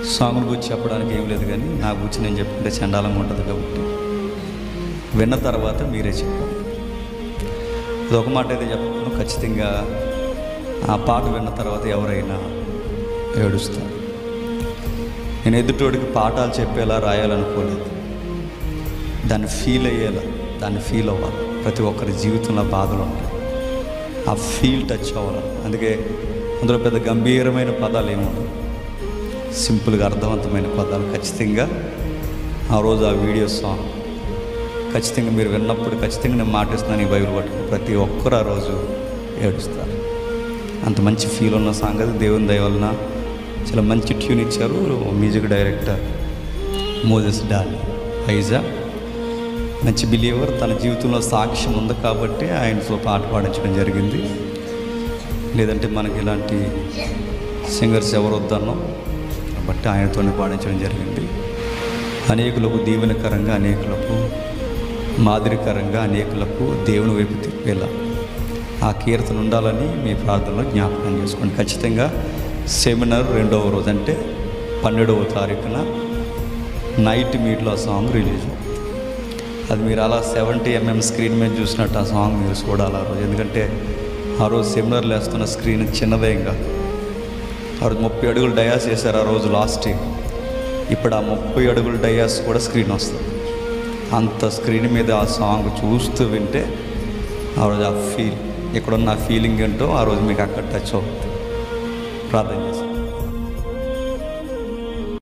song గురించి చెప్పడానికి ఏం లేదు కానీ నా గురించి నేను చెప్పుకుంటే చండాలంగా ఉంటుంది కాబట్టి విన్న తర్వాత మీరే చెప్పాలి ఇది ఒక మాట అయితే చెప్పను ఖచ్చితంగా ఆ పాట విన్న తర్వాత ఎవరైనా ఏడుస్తారు నేను ఎదుటోడికి పాఠాలు చెప్పేలా రాయాలనుకోలేదు దాన్ని ఫీల్ అయ్యేలా దాన్ని ఫీల్ అవ్వాలి ప్రతి ఒక్కరి జీవితంలో బాధలు ఉంటాయి ఆ ఫీల్ టచ్ అవ్వాలి అందుకే అందులో పెద్ద గంభీరమైన పదాలు ఏముండవు సింపుల్గా అర్థవంతమైన పదాలు ఖచ్చితంగా ఆ రోజు ఆ వీడియో సాంగ్ ఖచ్చితంగా మీరు విన్నప్పుడు ఖచ్చితంగా నేను మాటిస్తున్నాను ఈ బైబిల్ పట్టుకుని ప్రతి ఒక్కరు ఆ రోజు ఏడుస్తారు అంత మంచి ఫీల్ ఉన్న సాంగ్ అది దేవుని దయ వలన చాలా మంచి ట్యూన్ ఇచ్చారు మ్యూజిక్ డైరెక్టర్ మోజెస్ డాలి వైజా మంచి బిలీవర్ తన జీవితంలో సాక్ష్యం ఉంది కాబట్టి ఆయనతో పాట పాడించడం జరిగింది లేదంటే మనకి ఇలాంటి సింగర్స్ ఎవరు వద్దన్నో బట్టి ఆయనతోనే పాడించడం జరిగింది అనేకులకు దీవెనకరంగా అనేకులకు మాదిరికరంగా అనేకులకు దేవుని వైపు తిప్పేలా ఆ కీర్తన ఉండాలని మీ ప్రార్థనలో జ్ఞాపకం చేసుకోండి ఖచ్చితంగా సెమినార్ రెండవ రోజు అంటే పన్నెండవ తారీఖున నైట్ మీట్లో ఆ సాంగ్ రిలీజ్ అవుతుంది అది మీరు అలా సెవెంటీ ఎంఎం స్క్రీన్ మీద చూసినట్టు ఆ సాంగ్ మీరు చూడాలి ఆ రోజు ఎందుకంటే ఆ రోజు సెమినార్లు వేస్తున్న స్క్రీన్ చిన్నదే ఇంకా ఆ రోజు ముప్పై అడుగులు డయాస్ చేశారు ఆ రోజు లాస్ట్ ఇప్పుడు ఆ ముప్పై అడుగుల డయాస్ కూడా స్క్రీన్ వస్తుంది అంత స్క్రీన్ మీద ఆ సాంగ్ చూస్తూ వింటే ఆ రోజు ఆ ఫీల్ ఇక్కడున్న ఆ ఫీలింగ్ ఏంటో ఆ రోజు మీకు అక్కడ టచ్ అవుతుంది ప్రార్థన చేస్తాను